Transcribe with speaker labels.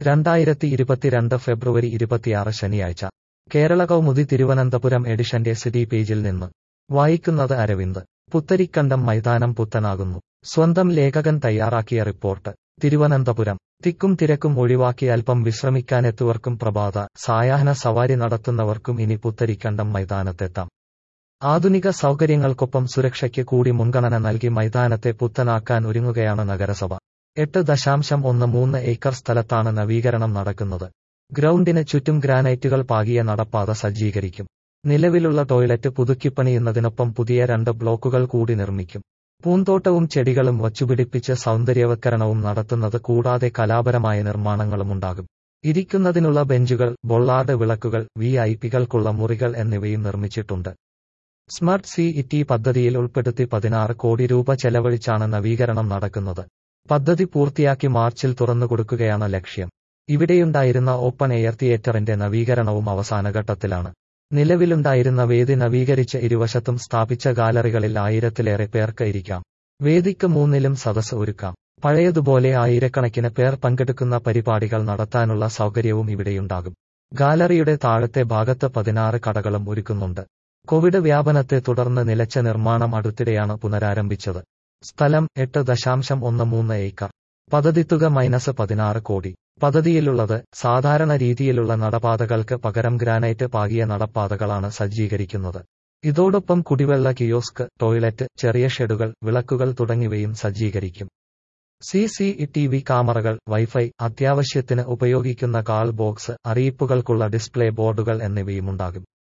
Speaker 1: രണ്ടായിരത്തി ഇരുപത്തിരണ്ട് ഫെബ്രുവരി ഇരുപത്തിയാറ് ശനിയാഴ്ച കേരള കൗമുദി തിരുവനന്തപുരം എഡിഷന്റെ സിറ്റി പേജിൽ നിന്ന് വായിക്കുന്നത് അരവിന്ദ് പുത്തരിക്കണ്ടം മൈതാനം പുത്തനാകുന്നു സ്വന്തം ലേഖകൻ തയ്യാറാക്കിയ റിപ്പോർട്ട് തിരുവനന്തപുരം തിക്കും തിരക്കും ഒഴിവാക്കി അല്പം വിശ്രമിക്കാനെത്തുവർക്കും പ്രഭാത സായാഹ്ന സവാരി നടത്തുന്നവർക്കും ഇനി പുത്തരിക്കണ്ടം മൈതാനത്തെത്താം ആധുനിക സൗകര്യങ്ങൾക്കൊപ്പം സുരക്ഷയ്ക്ക് കൂടി മുൻഗണന നൽകി മൈതാനത്തെ പുത്തനാക്കാൻ ഒരുങ്ങുകയാണ് നഗരസഭ എട്ട് ദശാംശം ഒന്ന് മൂന്ന് ഏക്കർ സ്ഥലത്താണ് നവീകരണം നടക്കുന്നത് ഗ്രൗണ്ടിന് ചുറ്റും ഗ്രാനൈറ്റുകൾ പാകിയ നടപ്പാത സജ്ജീകരിക്കും നിലവിലുള്ള ടോയ്ലറ്റ് പുതുക്കിപ്പണിയുന്നതിനൊപ്പം പുതിയ രണ്ട് ബ്ലോക്കുകൾ കൂടി നിർമ്മിക്കും പൂന്തോട്ടവും ചെടികളും വച്ചുപിടിപ്പിച്ച് സൗന്ദര്യവൽക്കരണവും നടത്തുന്നത് കൂടാതെ കലാപരമായ നിർമ്മാണങ്ങളുമുണ്ടാകും ഇരിക്കുന്നതിനുള്ള ബെഞ്ചുകൾ ബൊള്ളാർഡ് വിളക്കുകൾ വി ഐ പികൾക്കുള്ള മുറികൾ എന്നിവയും നിർമ്മിച്ചിട്ടുണ്ട് സ്മാർട്ട് സി ഇറ്റി പദ്ധതിയിൽ ഉൾപ്പെടുത്തി പതിനാറ് കോടി രൂപ ചെലവഴിച്ചാണ് നവീകരണം നടക്കുന്നത് പദ്ധതി പൂർത്തിയാക്കി മാർച്ചിൽ തുറന്നുകൊടുക്കുകയാണ് ലക്ഷ്യം ഇവിടെയുണ്ടായിരുന്ന ഓപ്പൺ എയർ തിയേറ്ററിന്റെ നവീകരണവും അവസാനഘട്ടത്തിലാണ് നിലവിലുണ്ടായിരുന്ന വേദി നവീകരിച്ച് ഇരുവശത്തും സ്ഥാപിച്ച ഗാലറികളിൽ ആയിരത്തിലേറെ പേർക്ക് ഇരിക്കാം വേദിക്ക് മൂന്നിലും സദസ് ഒരുക്കാം പഴയതുപോലെ ആയിരക്കണക്കിന് പേർ പങ്കെടുക്കുന്ന പരിപാടികൾ നടത്താനുള്ള സൗകര്യവും ഇവിടെയുണ്ടാകും ഗാലറിയുടെ താഴത്തെ ഭാഗത്ത് പതിനാറ് കടകളും ഒരുക്കുന്നുണ്ട് കോവിഡ് വ്യാപനത്തെ തുടർന്ന് നിലച്ച നിർമ്മാണം അടുത്തിടെയാണ് പുനരാരംഭിച്ചത് സ്ഥലം എട്ട് ദശാംശം ഒന്ന് മൂന്ന് ഏക്കർ പദ്ധതിത്തുക മൈനസ് പതിനാറ് കോടി പദ്ധതിയിലുള്ളത് സാധാരണ രീതിയിലുള്ള നടപാതകൾക്ക് പകരം ഗ്രാനൈറ്റ് പാകിയ നടപ്പാതകളാണ് സജ്ജീകരിക്കുന്നത് ഇതോടൊപ്പം കുടിവെള്ള കിയോസ്ക് ടോയ്ലറ്റ് ചെറിയ ഷെഡുകൾ വിളക്കുകൾ തുടങ്ങിയവയും സജ്ജീകരിക്കും സി സി ടി വി ക്യാമറകൾ വൈഫൈ അത്യാവശ്യത്തിന് ഉപയോഗിക്കുന്ന കാൾ ബോക്സ് അറിയിപ്പുകൾക്കുള്ള ഡിസ്പ്ലേ ബോർഡുകൾ എന്നിവയുമുണ്ടാകും